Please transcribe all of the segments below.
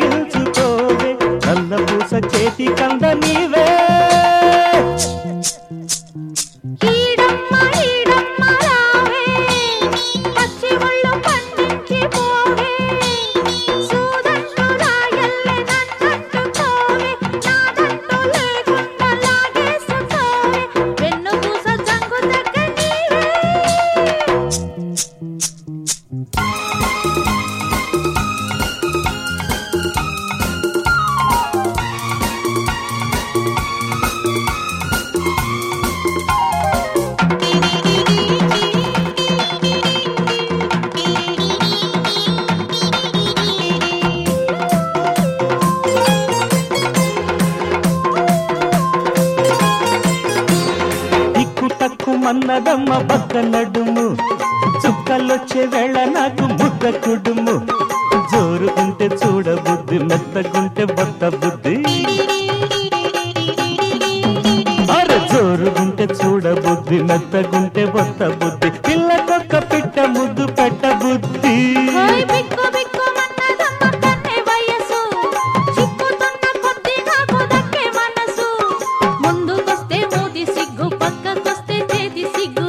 కౌగిలించుకోవే నల్ల పూస చేతి కంద నీవే ఈడమ్మ ఈడమ్మ రావే పచ్చి ఒళ్ళు పండించి పోవే సూదంటు రాయల్లే నన్నంటుకోవే నాదంటూ లేకుండా లాగేసుకోవే వెన్ను పూస జంగు దగ్గ నీవే టిక్కు టక్కు మన్నదమ్మ బక్క నడుము చుక్కలొచ్చే వేళ నాకు ముద్ద కుడుము జోరుగుంటే చూడబుద్ధి మెత్తగుంటే బొత్త బుద్ధి అరే జోరుగుంటే చూడబుద్ధి మెత్తగుంటే బొత్త బుద్ధి పిల్లకొక్క పిట్ట ముద్దు పెట్ట బుద్ధి ఓయ్ బిక్కు బిక్కు మన్నదమ్మ కన్నె వయసు చిక్కుతున్న కొద్ది నాకు దక్కే మనసు ముందుకొస్తే మూతి సిగ్గు పక్కకొస్తే చేతి సిగ్గు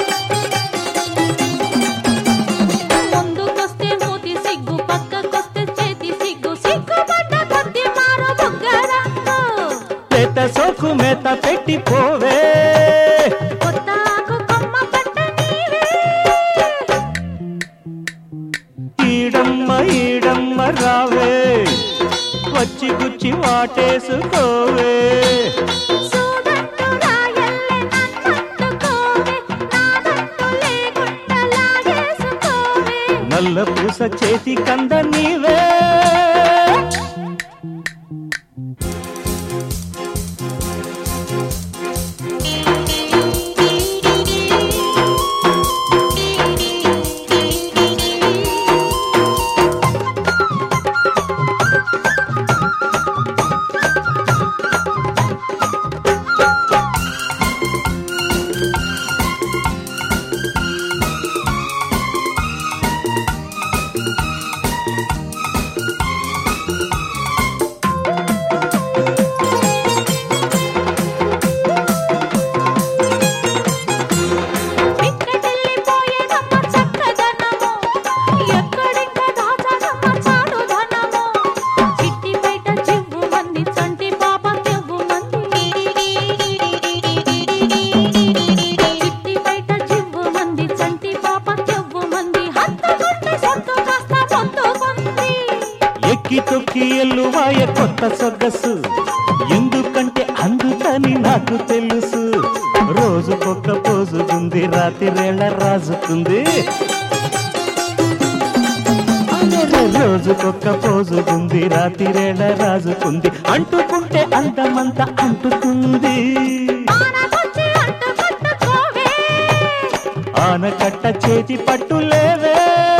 ముందుకొస్తే మూతి సిగ్గు పక్కకొస్తే చేతి సిగ్గు సిగ్గుపడ్డ కొద్ది మారు బుగ్గరంగు పేత సోకు మేత పెట్టి పోవే కొత్త ఆకు కొమ్మ పట్ట నీవే ఈడమ్మ ఈడమ్మ రావే వచ్చి గుచ్చి వాటేసుకోవే సూదంటు రాయల్లే నన్నంటుకోవే నాదంటూ లేకుండా లాగేసుకోవే నల్ల పూస చేతి కంద నీవే పిక్కటెళ్ళిపోయేదమ్మ చక్కదనము ఎక్కడింక దాచదమ్మ చాడుదనము చిట్టి బయట చివ్వు మంది చంటి పాప చెవ్వు మంది చిట్టి బయట చివ్వు మంది చంటి పాప చెవ్వు మంది హత్తుకుంటే సొత్తు కాస్త పొత్తు పొంది ఎక్కి తొక్కి ఎల్లువాయ కొత్త సొగసు ఎందుకంటే అందుకని నాకు తెలుసు రోజుకొక్క పోజుకుంది రాత్రిరేళ రాజుకుంది రోజుకొక్క పోజుకుంది రాత్రిరేళ రాజుకుంది అంటుకుంటే అందమంతా అంటుకుంది ఆనకొచ్చి అంటు పట్టుకోవే ఆనకట్ట చేతి పట్టులేవే